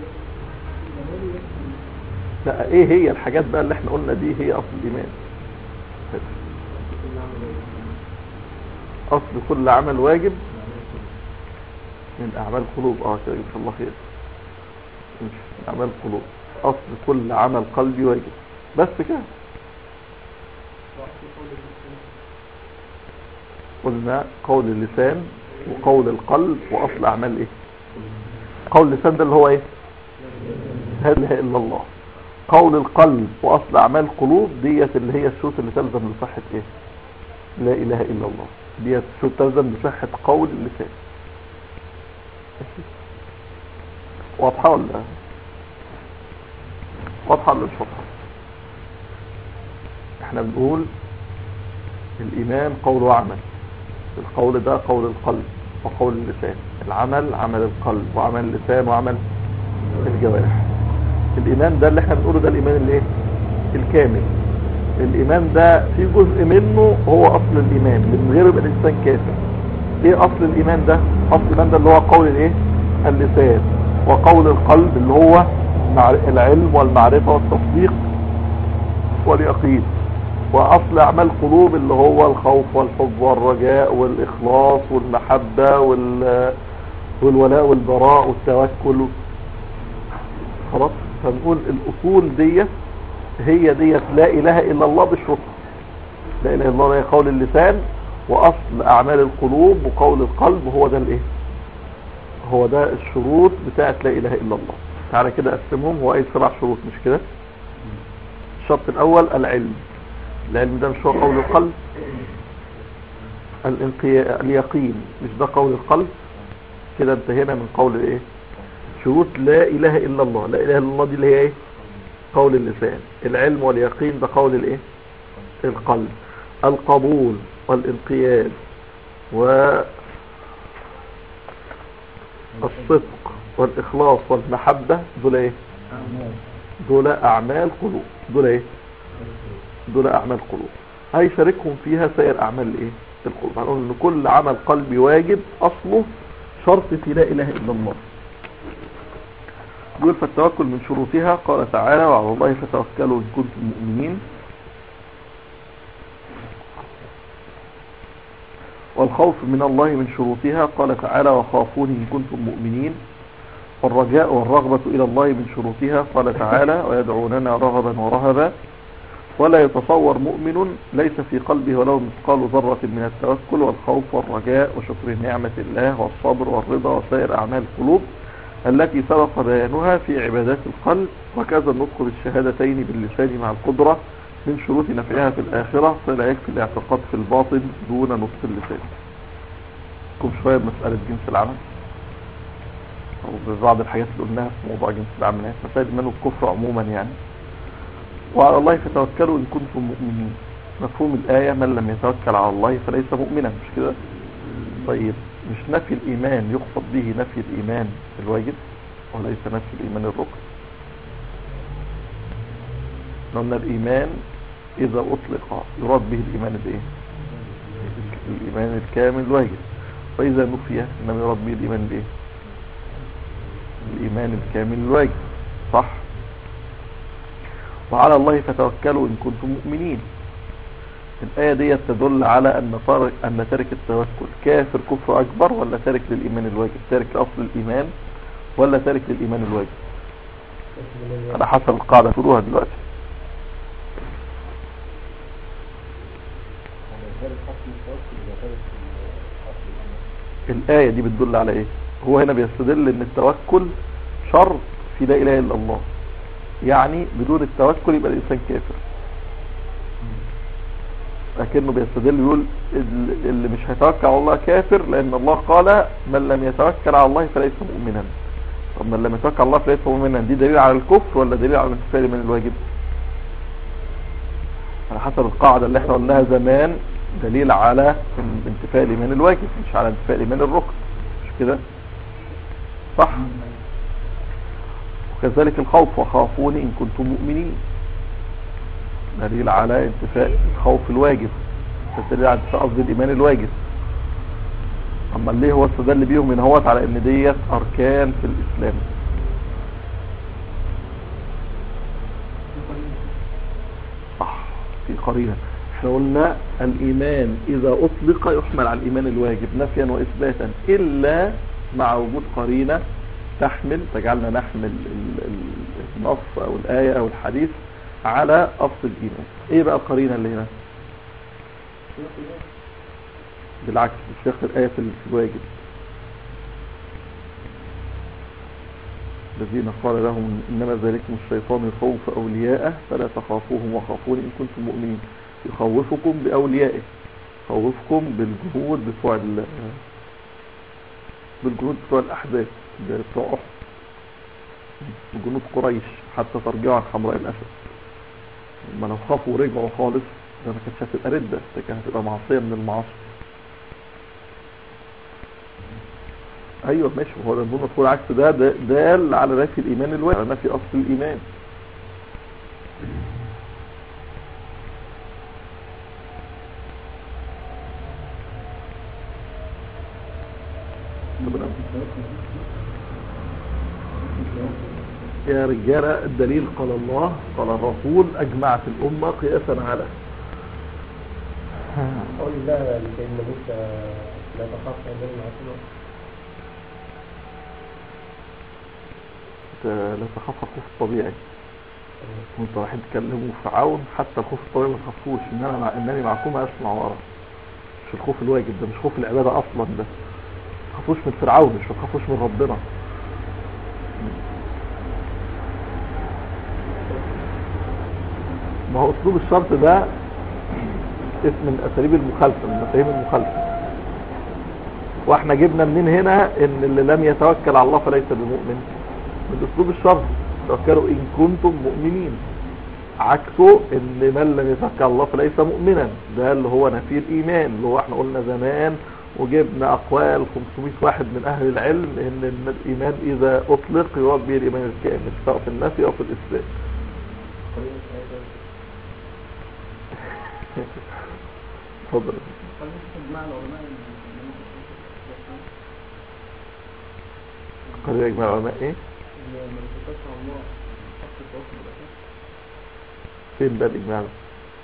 لا ايه هي الحاجات بقى اللي احنا قلنا دي هي اصل الايمان اصل كل عمل واجب من اعمال قلوب اه كده ان شاء الله خير مش من اعمال قلوب اصل كل عمل قلبي واجب بس كده قلنا قول اللسان وقول القلب واصل اعمال ايه قول اللسان ده اللي هو ايه لا اله الا الله قول القلب واصل اعمال القلوب ديت اللي هي الشروط اللي تلزم لصحه ايه لا اله الا الله ديت الشروط تلزم لصحه قول اللسان واضحه ولا واضحه ولا مش واضحه احنا بنقول الايمان قول وعمل القول ده قول القلب وقول اللسان العمل عمل القلب وعمل اللسان وعمل الجوارح الايمان ده اللي احنا بنقوله ده الايمان الايه الكامل الايمان ده في جزء منه هو اصل الايمان من غيره يبقى الانسان كافر ايه اصل الايمان ده اصل الايمان ده اللي هو قول الايه اللسان وقول القلب اللي هو العلم والمعرفة والتصديق واليقين واصل اعمال القلوب اللي هو الخوف والحب والرجاء والاخلاص والمحبة وال والولاء والبراء والتوكل خلاص فنقول الاصول ديت هي ديت لا اله الا الله بالشرط لا اله الا الله هي قول اللسان واصل اعمال القلوب وقول القلب هو ده الايه هو ده الشروط بتاعت لا اله الا الله تعالى كده اقسمهم هو اي سبع شروط مش كده الشرط الاول العلم العلم ده مش هو قول القلب الانقياء اليقين مش ده قول القلب كده انتهينا من قول الايه شروط لا اله الا الله لا اله الا الله دي اللي هي ايه قول اللسان العلم واليقين ده قول الايه القلب القبول والانقياد و الصدق والاخلاص والمحبة دول ايه دول اعمال قلوب دول ايه دول اعمال قلوب هيشاركهم فيها سائر اعمال الايه القلوب هنقول ان كل عمل قلبي واجب اصله شرط في لا اله الا الله يقول فالتوكل من شروطها قال تعالى وعلى الله فتوكلوا ان كنتم مؤمنين والخوف من الله من شروطها قال تعالى وخافوني ان كنتم مؤمنين والرجاء والرغبة الى الله من شروطها قال تعالى ويدعوننا رغبا ورهبا ولا يتصور مؤمن ليس في قلبه ولو مثقال ذرة من التوكل والخوف والرجاء وشكر نعمة الله والصبر والرضا وسائر أعمال القلوب التي سبق بيانها في عبادات القلب وكذا النطق بالشهادتين باللسان مع القدرة من شروط نفعها في الآخرة فلا يكفي الاعتقاد في الباطن دون نطق اللسان كم شوية بمسألة جنس العمل أو ببعض الحاجات اللي قلناها في موضوع جنس العمل يعني مسائل من الكفر عموما يعني وعلى الله فتوكلوا إن كنتم مؤمنين مفهوم الآية من لم يتوكل على الله فليس مؤمنا مش كده طيب مش نفي الإيمان يقصد به نفي الإيمان الواجب وليس نفي الإيمان الركن لأن الإيمان إذا أطلق يراد به الإيمان الإيه الإيمان الكامل الواجب وإذا نفي إنما يراد به الإيمان الإيه الإيمان الكامل الواجب صح وعلى الله فتوكلوا إن كنتم مؤمنين الآية دي تدل على أن تارك, أن تارك التوكل كافر كفر أكبر ولا تارك للإيمان الواجب تارك لأصل الإيمان ولا تارك للإيمان الواجب على حسب القاعدة تقولوها دلوقتي الآية دي بتدل على إيه هو هنا بيستدل أن التوكل شرط في لا إله إلا الله يعني بدون التوكل يبقى الإنسان كافر لكنه بيستدل يقول ال- اللي مش هيتوكل على الله كافر لأن الله قال من لم يتوكل على الله فليس مؤمنا طب من لم يتوكل على الله فليس مؤمنا دي دليل على الكفر ولا دليل على الانتفاع من الواجب على حسب القاعدة اللي احنا قلناها زمان دليل على انتفاء الإيمان الواجب مش على انتفاء الإيمان الركن مش كده صح وكذلك الخوف وخافوني إن كنتم مؤمنين دليل على انتفاء الخوف الواجب دليل على انتفاء قصد الإيمان الواجب أما ليه هو استدل بيهم من هوت على ان ديت أركان في الإسلام صح في قرينة احنا قلنا الإيمان إذا أطلق يحمل على الإيمان الواجب نفيا وإثباتا إلا مع وجود قرينة تحمل تجعلنا نحمل ال- ال- النص أو الآية أو الحديث على أصل الإيمان إيه بقى القرينة اللي هنا بالعكس سياق الآية في في الواجب الذين قال لهم إنما ذلكم الشيطان يخوف أولياءه فلا تخافوهم وخافون إن كنتم مؤمنين يخوفكم بأوليائه يخوفكم بالجهود بتوع ال- بالجنود بتوع الأحزاب بتوع أحد جنود قريش حتى ترجعوا عن حمراء الأسد لما لو خافوا ورجعوا خالص ده ما كانتش هتبقى ردة ده كانت هتبقى معصية من المعاصي ايوه ماشي هو ده المفروض تقول عكس ده ده دال على نفي الايمان الواجب على نفي اصل الايمان يا رجالة الدليل قال الله قال الرسول أجمعت الأمة قياسا على قول الله لسيدنا موسى لا تخاف عندنا العاصمة ت- لا تخاف الخوف الطبيعي وانتوا رايحين تكلموا فرعون حتى الخوف الطبيعي ما تخافوش ان انا مع انني معكم اسمع وارى مش الخوف الواجب ده مش خوف العباده اصلا ده ما تخافوش من فرعون مش ما تخافوش من ربنا ما هو اسلوب الشرط ده اسم من اساليب المخالفه من مفاهيم المخالفه واحنا جبنا منين هنا ان اللي لم يتوكل على الله فليس بمؤمن من اسلوب الشرط توكلوا ان كنتم مؤمنين عكسه ان من لم يتوكل على الله فليس مؤمنا ده اللي هو نفي الايمان اللي هو احنا قلنا زمان وجبنا اقوال 500 واحد من اهل العلم ان إن الايمان اذا اطلق يراد به الايمان الكامل سواء في النفي او في الاثبات اتفضل اجماع العلماء ان قال يا جماعه العلماء ايه ما نتوكلش على الله حق التوكل بالاساس فين بقى الاجماع ده؟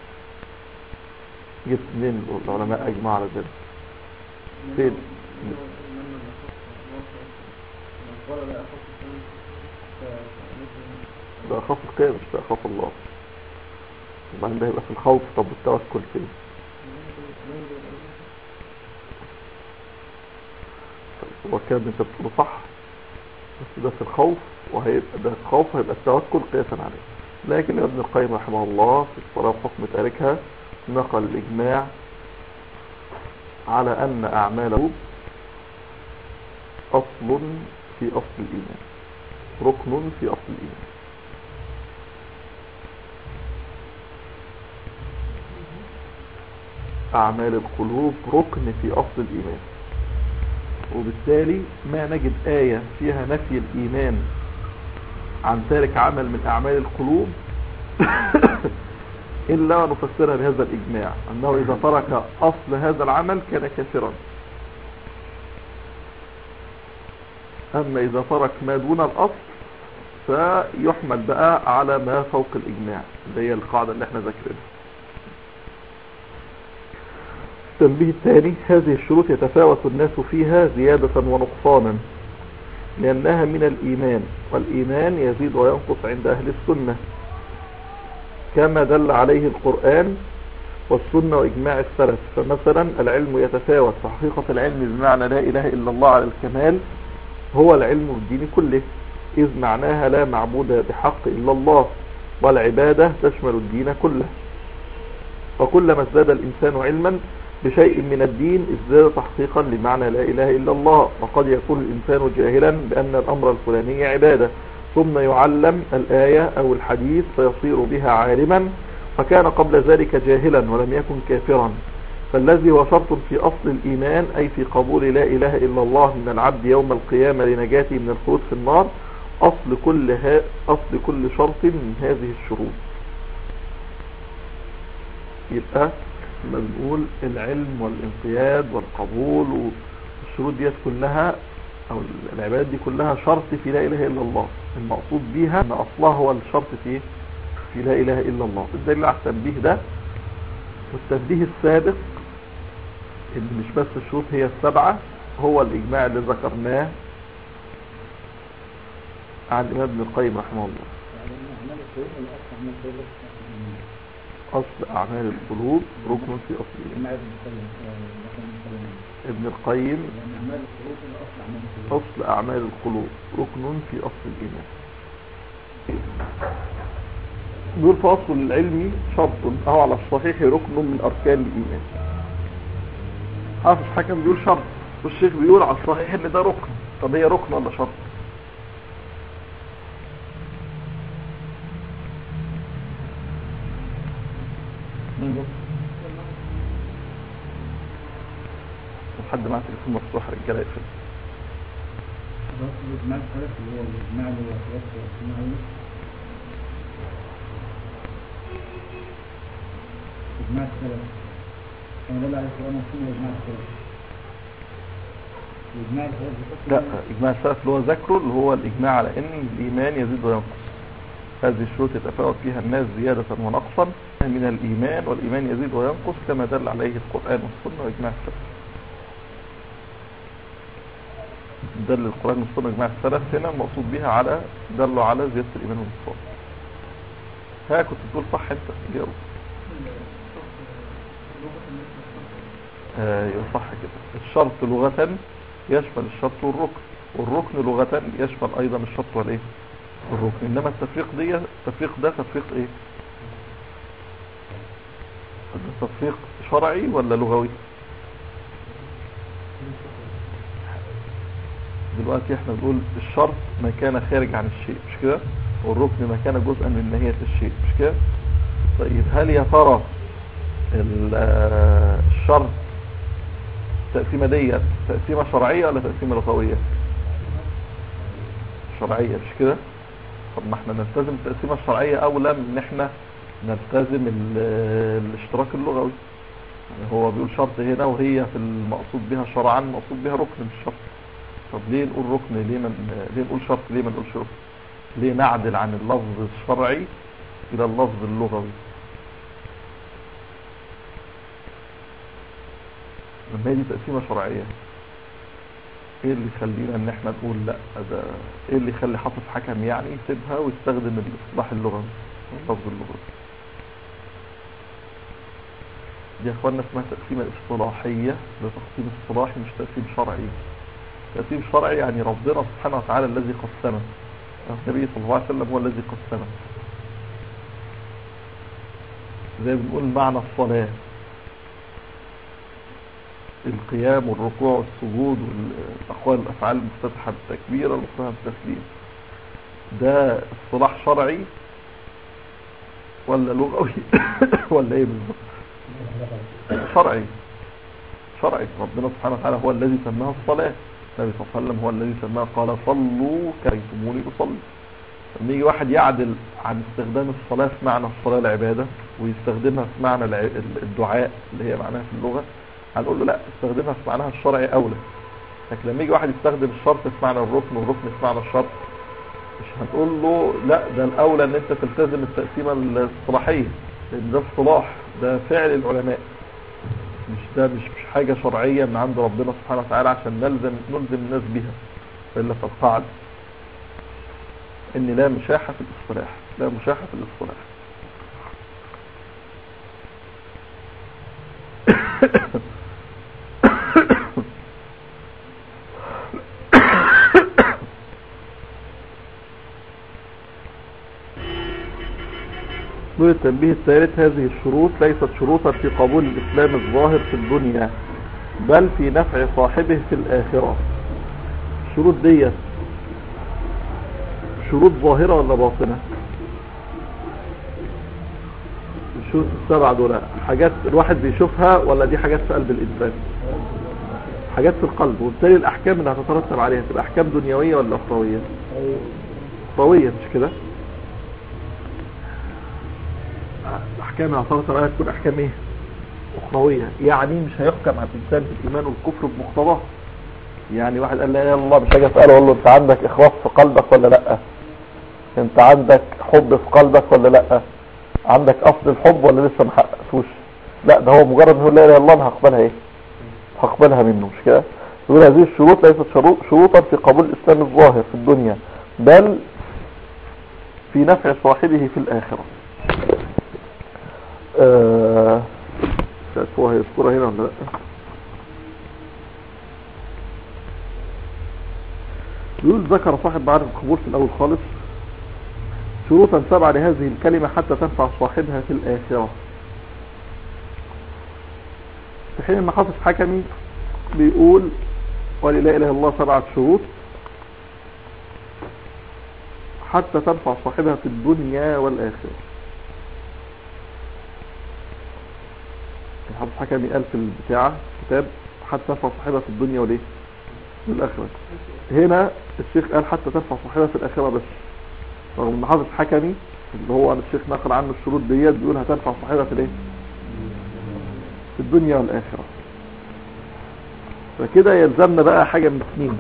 جبت منين العلماء اجمعوا على ذلك فين من لم يخاف الله من قال لا اخاف السلام فليس ده اخاف القيام مش ده اخاف الله وبعدين ده يبقى في الخوف طب والتوكل فين طيب هو الكلام اللي انت بتقوله صح بس ده في الخوف وهيبقى ده الخوف هيبقى التوكل قياسا عليه لكن ابن القيم رحمه الله في الصلاة حكم تاركها نقل الإجماع على أن أعماله أصل في أصل الإيمان ركن في أصل الإيمان أعمال القلوب ركن في أصل الإيمان وبالتالي ما نجد آية فيها نفي الإيمان عن تارك عمل من أعمال القلوب إلا ونفسرها بهذا الإجماع أنه إذا ترك أصل هذا العمل كان كافرا أما إذا ترك ما دون الأصل فيحمل بقى على ما فوق الإجماع اللي هي القاعدة اللي احنا ذاكرينها التنبيه الثاني هذه الشروط يتفاوت الناس فيها زيادة ونقصانا لأنها من الإيمان والإيمان يزيد وينقص عند أهل السنة كما دل عليه القرآن والسنة وإجماع السلف فمثلا العلم يتفاوت فحقيقة العلم بمعنى لا إله إلا الله على الكمال هو العلم بالدين كله إذ معناها لا معبود بحق إلا الله والعبادة تشمل الدين كله وكلما ازداد الإنسان علما بشيء من الدين ازداد تحقيقا لمعنى لا إله إلا الله وقد يكون الإنسان جاهلا بأن الأمر الفلاني عبادة ثم يعلم الآية أو الحديث فيصير بها عالما فكان قبل ذلك جاهلا ولم يكن كافرا فالذي هو شرط في أصل الإيمان أي في قبول لا إله إلا الله من العبد يوم القيامة لنجاته من الخلود في النار أصل كل, ها أصل كل شرط من هذه الشروط يبقى لما بنقول العلم والانقياد والقبول والشروط ديت كلها او العبادات دي كلها شرط في لا اله الا الله المقصود بيها ان اصلها هو الشرط في في لا اله الا الله الدليل على التنبيه ده والتنبيه السابق ان مش بس الشروط هي السبعة هو الاجماع اللي ذكرناه عن الامام ابن القيم رحمه الله أصل أعمال القلوب ركن في أصل الإيمان ابن القيم أصل أعمال القلوب ركن في أصل الإيمان دول في أصل العلم شرط أو على الصحيح ركن من أركان الإيمان حافظ حكم بيقول شرط والشيخ بيقول على الصحيح إن ده ركن طب هي ركن ولا شرط لحد ما تليفون مفتوح رجاله يقفل الإجماع الثالث اللي هو الإجماع اللي هو خلاص الإجماع إجماع الثلاث كما دل على القرآن والسنة وإجماع الثلاث الإجماع الثلاث بيحط لا إجماع السلف اللي هو ذكره اللي هو الإجماع على أن الإيمان يزيد وينقص هذه الشروط يتفاوت فيها الناس زيادة ونقصا من الإيمان والإيمان يزيد وينقص كما دل عليه القرآن والسنة وإجماع السلف دل القرآن والسنة وإجماع السلف هنا المقصود بها على دلوا على زيادة الإيمان والنقصان ها كنت تقول صح أنت جاوب ايوه صح كده الشرط لغة يشمل الشرط والركن والركن لغة يشمل ايضا الشرط والايه الركن انما التفريق دي التفريق ده تفريق ايه ده تفريق شرعي ولا لغوي دلوقتي احنا بنقول الشرط ما كان خارج عن الشيء مش كده والركن ما كان جزءا من ماهية الشيء مش كده طيب هل يا ترى ال- آه، الشرط التقسيمة دي تقسيمة شرعية ولا تقسيمة لغوية شرعية مش كده طب ما احنا نلتزم التقسيمة الشرعية اولى من ان احنا نلتزم ال- الاشتراك اللغوي يعني هو بيقول شرط هنا وهي في المقصود بها شرعا المقصود بها ركن مش شرط طب ليه نقول ركن ليه من ليه نقول شرط ليه ما نقولش ركن ليه نعدل عن اللفظ الشرعي الى اللفظ اللغوي لما هي دي تقسيمة شرعية ايه اللي يخلينا ان احنا نقول لا ده ايه اللي يخلي حافظ حكم يعني يسيبها ويستخدم الاصطلاح اللغوي اللفظ اللغوي دي يا اخوانا اسمها تقسيمة اصطلاحية ده تقسيم اصطلاحي مش تقسيم شرعي تقسيم شرعي يعني ربنا سبحانه وتعالى الذي قسمه النبي صلى الله عليه وسلم هو الذي قسمه زي ما بنقول معنى الصلاة القيام والركوع والسجود والأقوال والأفعال المفتتحة بالتكبير والمفتتحة بالتسليم ده اصطلاح شرعي ولا لغوي ولا ايه بالظبط شرعي شرعي ربنا سبحانه وتعالى هو الذي سماها الصلاة النبي صلى الله عليه وسلم هو الذي سماه قال صلوا كرهتموني أصلي لما يجي واحد يعدل عن استخدام الصلاة في معنى الصلاة العبادة ويستخدمها في معنى الع- الدعاء اللي هي معناها في اللغة هنقول له لا استخدمها في معناها الشرعي أولى لكن لما يجي واحد يستخدم الشرط في معنى الركن والركن في معنى الشرط مش هنقول له لا ده الأولى ان انت تلتزم التقسيمة الصلاحية لان ده اصطلاح ده فعل العلماء مش ده مش مش حاجة شرعية من عند ربنا سبحانه وتعالى عشان نلزم نلزم الناس بها إلا فالقاعدة ان لا مشاحة في الاصطلاح لا مشاحة في الاصطلاح نور التنبيه الثالث هذه الشروط ليست شروطا في قبول الإسلام الظاهر في الدنيا بل في نفع صاحبه في الآخرة الشروط دي شروط ظاهرة ولا باطنة الشروط السبعة دول حاجات الواحد بيشوفها ولا دي حاجات في قلب الإنسان حاجات في القلب وبالتالي الأحكام اللي هتترتب عليها تبقى أحكام دنيوية ولا أخروية أخروية مش كده الاحكام اللي هترتب عليها تكون احكام ايه اخرويه يعني مش هيحكم على الانسان بالايمان والكفر بمقتضاه يعني واحد قال لا اله الا الله مش هاجي اساله اقول له انت عندك اخلاص في قلبك ولا لا انت عندك حب في قلبك ولا لا عندك اصل الحب ولا لسه ما حققتوش لا ده هو مجرد انه لا اله الا الله انا هقبلها ايه هقبلها منه مش كده يقول هذه الشروط ليست شروط شروطا في قبول الاسلام الظاهر في الدنيا بل في نفع صاحبه في الاخره آه، مش عارف هو هيذكرها هنا ولا لا يقول ذكر صاحب معارف القبول في الأول خالص شروطا سبعة لهذه الكلمة حتى تنفع صاحبها في الآخرة في حين ان حافظ حكمي بيقول وللا إله إلا الله سبعة شروط حتى تنفع صاحبها في الدنيا والآخرة الحافظ حكمي قال في البتاعة كتاب حتى تنفع صاحبها في الدنيا وليه والآخرة هنا الشيخ قال حتى تنفع صاحبها في الآخرة بس رغم ان حافظ حكمي اللي هو الشيخ نقل عنه الشروط ديت بيقول هتنفع صاحبها في الايه في الدنيا والآخرة فكده يلزمنا بقى حاجة من اثنين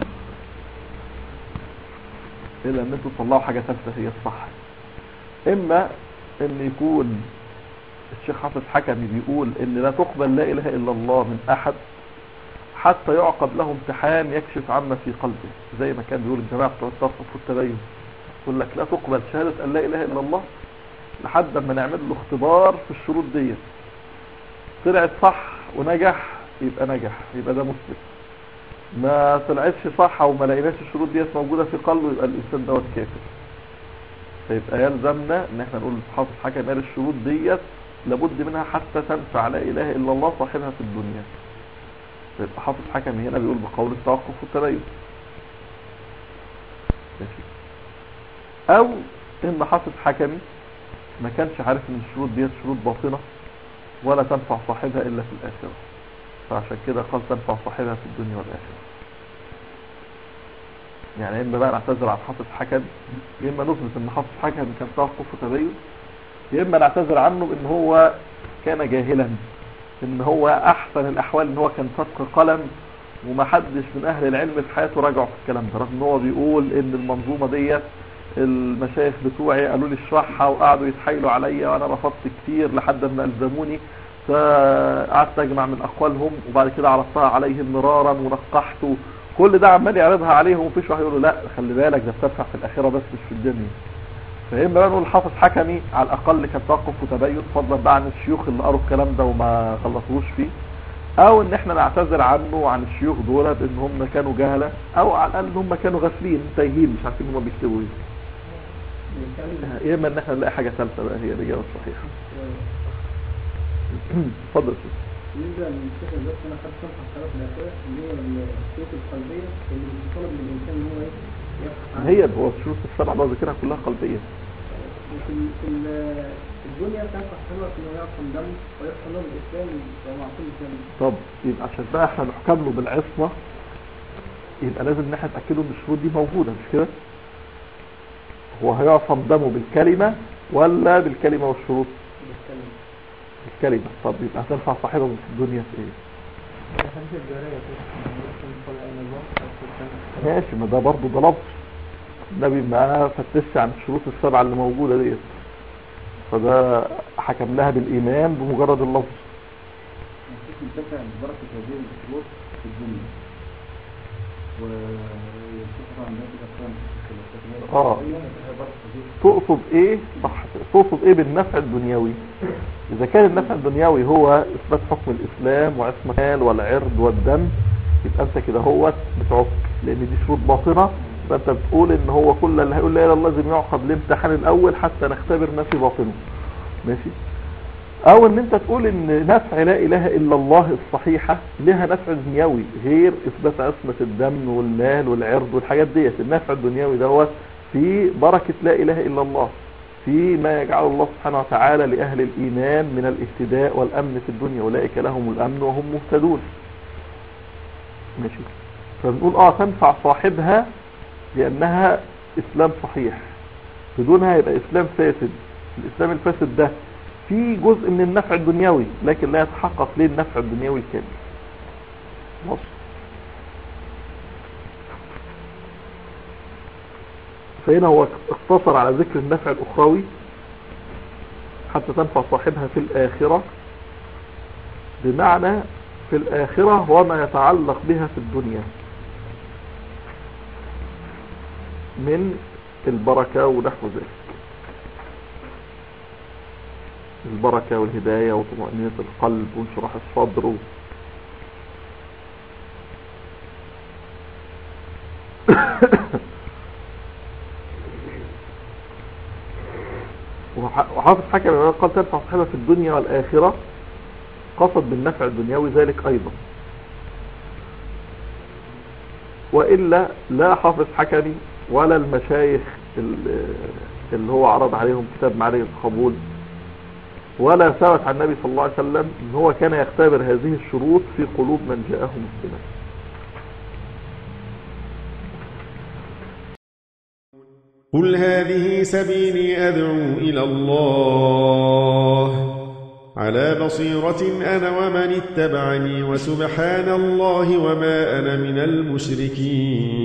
إلا ان انتوا تطلعوا حاجة ثالثة هي الصح اما ان يكون الشيخ حافظ حكمي بيقول ان لا تقبل لا اله الا الله من احد حتى يعقد له امتحان يكشف عما في قلبه زي ما كان بيقول الجماعة بتوع التصوف والتدين يقول لك لا تقبل شهادة ان لا اله الا الله لحد ما نعمل له اختبار في الشروط ديت طلعت صح ونجح يبقى نجح يبقى ده مسلم ما طلعتش صح وما لقيناش الشروط ديت موجودة في قلبه يبقى الانسان دوت كافر فيبقى يلزمنا ان احنا نقول حافظ حكم قال الشروط ديت لابد منها حتى تنفع لا اله الا الله صاحبها في الدنيا يبقى حافظ حكم هنا بيقول بقول التوقف والتبين ماشي او ان حافظ حكمي ما كانش عارف ان الشروط ديت شروط باطنه ولا تنفع صاحبها الا في الاخره فعشان كده قال تنفع صاحبها في الدنيا والاخره يعني اما بقى نعتذر عن حافظ حكم يا اما نثبت ان حافظ حكم كان توقف وتبين يا اما نعتذر عنه ان هو كان جاهلا ان هو احسن الاحوال ان هو كان فتق قلم وما حدش من اهل العلم في حياته راجعوا في الكلام ده رغم ان هو بيقول ان المنظومه ديت المشايخ بتوعي قالوا لي اشرحها وقعدوا يتحايلوا عليا وانا رفضت كتير لحد ما الزموني فقعدت اجمع من اقوالهم وبعد كده عرضتها عليهم مرارا ونقحت كل ده عمال يعرضها عليهم ومفيش واحد يقول له لا خلي بالك ده بتنفع في الاخره بس مش في الدنيا فاما بقى نقول حافظ حكمي على الاقل كان توقف وتبين فضلا بقى عن الشيوخ اللي قروا الكلام ده وما خلصوش فيه او ان احنا نعتذر عنه عن الشيوخ دول بان هم كانوا جهله او على الاقل ان هم كانوا غافلين تايهين مش عارفين هم بيكتبوا ايه يا اما ان احنا نلاقي حاجه ثالثه بقى هي الاجابه الصحيحه اتفضل يا شيخ. بالنسبة للشيخ البس أنا خدت صفحة الصلاة الأخيرة اللي هي الشروط القلبية اللي بتطلب من الإنسان إن هو إيه يبحث عنها. هي هو الشروط السبعه اللي هو ذاكرها كلها قلبيه وفي ال- في ال- في الدنيا تنفع حلوة إنه يعصم دم ويحصل له بالإسلام ومع كل سنة طب يبقى عشان بقى احنا نحكم له بالعصمه يبقى لازم ان احنا نتاكدوا ان الشروط دي موجوده مش كده هو هيعصم دمه بالكلمه ولا بالكلمه والشروط بتكلم بالكلمه طب يبقى هتنفع صاحبه في الدنيا في ايه الحديث الجارية ممكن قال أين الله أو سلطان ماشي ما ده برضه ده لفظ النبي ما فتشش عن الشروط السبعه اللي موجوده ديت فده حكم لها بالايمان بمجرد اللفظ مفيش منتفع ببركة هذه الشروط في الدنيا ويشوف عن ذلك الأفلام اه تقصد ايه صح تقصد ايه بالنفع الدنيوي اذا كان النفع الدنيوي هو اثبات حكم الاسلام وعصمة المال والعرض والدم يبقى انت كده هو بتعك لان دي شروط باطنة فانت بتقول ان هو كل اللي هيقول لا اله الا الله لازم يعقد الامتحان الاول حتى نختبر ما في باطنه ماشي او ان انت تقول ان نفع لا اله الا الله الصحيحة لها نفع دنيوي غير اثبات عصمة الدم والمال والعرض والحاجات ديت النفع الدنيوي دوت في بركة لا اله الا الله في ما يجعل الله سبحانه وتعالى لأهل الإيمان من الاهتداء والأمن في الدنيا أولئك لهم الأمن وهم مهتدون ماشي فبنقول اه تنفع صاحبها لأنها إسلام صحيح بدونها يبقى إسلام فاسد الإسلام الفاسد ده في جزء من النفع الدنيوي لكن لا يتحقق ليه النفع الدنيوي الكامل خلاص فهنا هو اقتصر على ذكر النفع الأخروي حتى تنفع صاحبها في الآخرة بمعنى في الآخرة وما يتعلق بها في الدنيا من البركة ونحو ذلك البركة والهداية وطمأنينة القلب وانشراح الصدر و... وح- وحافظ حكم قال تنفع صاحبها في الدنيا والآخرة قصد بالنفع الدنيوي ذلك أيضا وإلا لا حافظ حكمي ولا المشايخ ال- اللي هو عرض عليهم كتاب معالي القبول ولا ثبت عن النبي صلى الله عليه وسلم ان هو كان يختبر هذه الشروط في قلوب من جاءه مسلما قل هذه سبيلي أدعو إلى الله على بصيرة أنا ومن اتبعني وسبحان الله وما أنا من المشركين